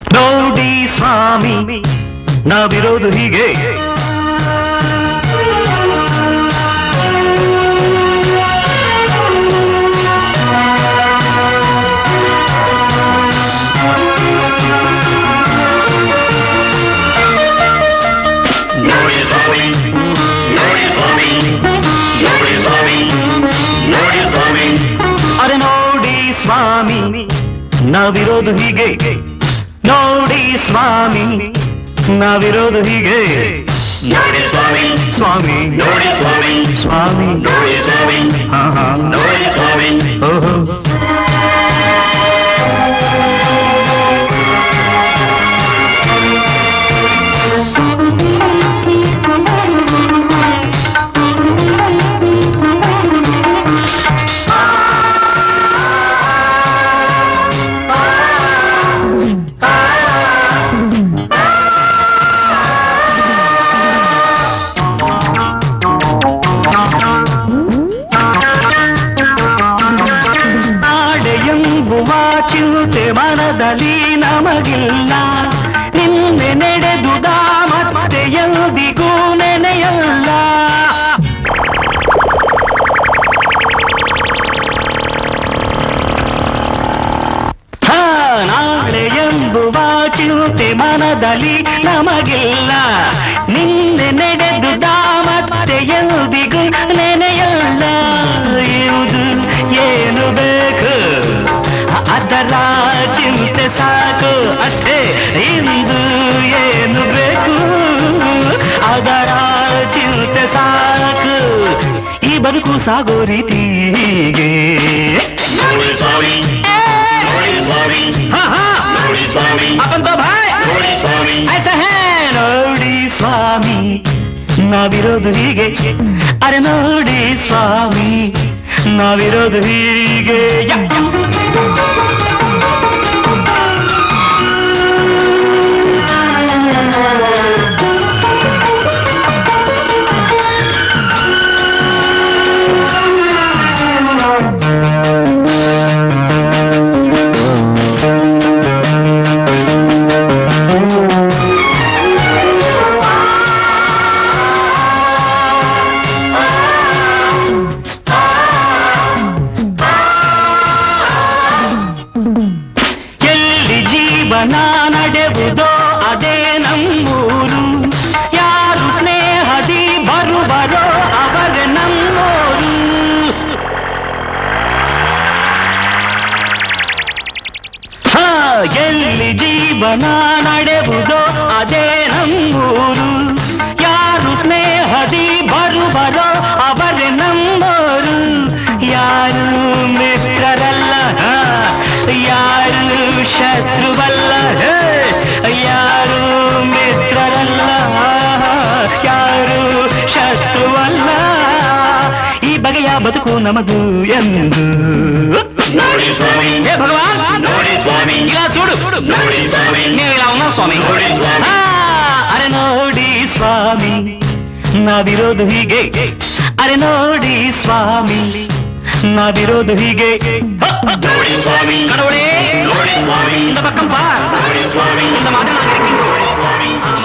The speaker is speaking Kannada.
ನೋಡಿ ಸ್ವಾಮಿ ನಾವಿರೋದು ಹೀಗೆ ನೋಡಿ ಸ್ವಾಮಿ ನೋಡಿ ಸ್ವಾಮಿ ನೋಡಿ ಸ್ವಾಮಿ ನೋಡಿ ಸ್ವಾಮಿ ಅರೆ ನೋಡಿ ಸ್ವಾಮಿ ನಾವಿರೋದು ಹೀಗೆ ನೋಡಿ ಸ್ವಾಮಿ ನಾವಿರೋದು ಹೀಗೆ ನೋಡಿ ಸ್ವಾಮಿ ಸ್ವಾಮಿ ನೋಡಿ ಸ್ವಾಮಿ ಸ್ವಾಮಿ ನೋಡಿ ಸ್ವಾಮಿ ಹಾ ಹಾ ನೋಡಿ ಸ್ವಾಮಿ ಓಹೋ ನಾಳೆ ಎಂಬುವ ಚಿಂತೆ ಮನದಲ್ಲಿ ನಮಗಿಲ್ಲ ನಿನ್ನೆ ನಡೆದುದ ಮತ್ತೆ ಎಂದಿಗೂ ನೆನೆಯಲ್ಲ ಹಾ, ನಾಳೆ ಎಂಬುವ ಚಿಂತೆ ಮನದಲ್ಲಿ ನಮಗಿಲ್ಲ ನಿನ್ನೆ ನಡೆದುದ ಮತ್ತೆ ಎಂದಿಗೂ ನೆನೆಯಲ್ಲ ಇರುವುದು ಏನು ಬೇಕು ಅದರ ಚಿಂತೆ ಸಾಕು ಅಷ್ಟೇ ಇಂದು ಏನು ಬೇಕು ಅದರ ಚಿಂತೆ ಸಾಕು ಈ ಬದುಕು ಸಾಗೋ ರೀತಿಗೆ ನೋಡಿ ಸ್ವಾಮಿ ನೋಡಿ ಸ್ವಾಮಿ ಹಾ ಹಾ ನೋಡಿ ಸ್ವಾಮಿ अपन तो भाई ನೋಡಿ ಸ್ವಾಮಿ ऐसा है ನೋಡಿ ಸ್ವಾಮಿ ನಾವಿರೋದು ಹೀಗೆ ಅರೆ ನೋಡಿ ಸ್ವಾಮಿ ನಾವಿರೋದು ಹೀಗೆ ಯ, ಯ. ಎಲ್ಲಿ ಜೀವನ ನಡೆವುದೋ ಅದೇ ನಮ್ಮೂರು ಯಾರು ಸ್ನೇಹದಿ ಬರುವರೋ ಅವರೇ ನಮ್ಮೋರು ಹಾ, ಎಲ್ಲಿ ಜೀವನ ನಡೆವುದೋ ಅದೇ ನಮ್ಮೂರು ಯಾರು ಸ್ನೇಹದಿ ಬರುವರೋ ಅವರೇ ನಮ್ಮೋರು ಯಾರು ಮಿತ್ರರಲ್ಲ ಹಾ, ಯಾರು ಶತ್ರುವಲ್ಲ ಹೇ, ಯಾರು ಮಿತ್ರರಲ್ಲ ಯಾರು ಶತ್ರುವಲ್ಲ ಈ ಬಗೆಯ ಬದುಕು ನಮದು ಎಂದು ನೋಡಿ ಸ್ವಾಮಿ ಹೇ ಭಗವಾನ್ ನೋಡಿ ಸ್ವಾಮಿ ಈಗ చూడు ನೋಡಿ ಸ್ವಾಮಿ ನೀವು ఇలా ఉన్నావు స్వామి ನೋಡಿ ಸ್ವಾಮಿ ಆ, ಅರೆ ನೋಡಿ ಸ್ವಾಮಿ ನಾವಿರೋದು ಹೀಗೆ ಅರೆ ನೋಡಿ ಸ್ವಾಮಿ ನಾವಿರೋದು ಹೀಗೆ ಹ, ಹ. ನೋಡಿ ಸ್ವಾಮಿ கடவுளே ನೋಡಿ ಸ್ವಾಮಿ இந்த பக்கம் பார் ನೋಡಿ ಸ್ವಾಮಿ இந்த மாதிரி நான் கிடைக்கின்றோம். ನೋಡಿ ಸ್ವಾಮಿ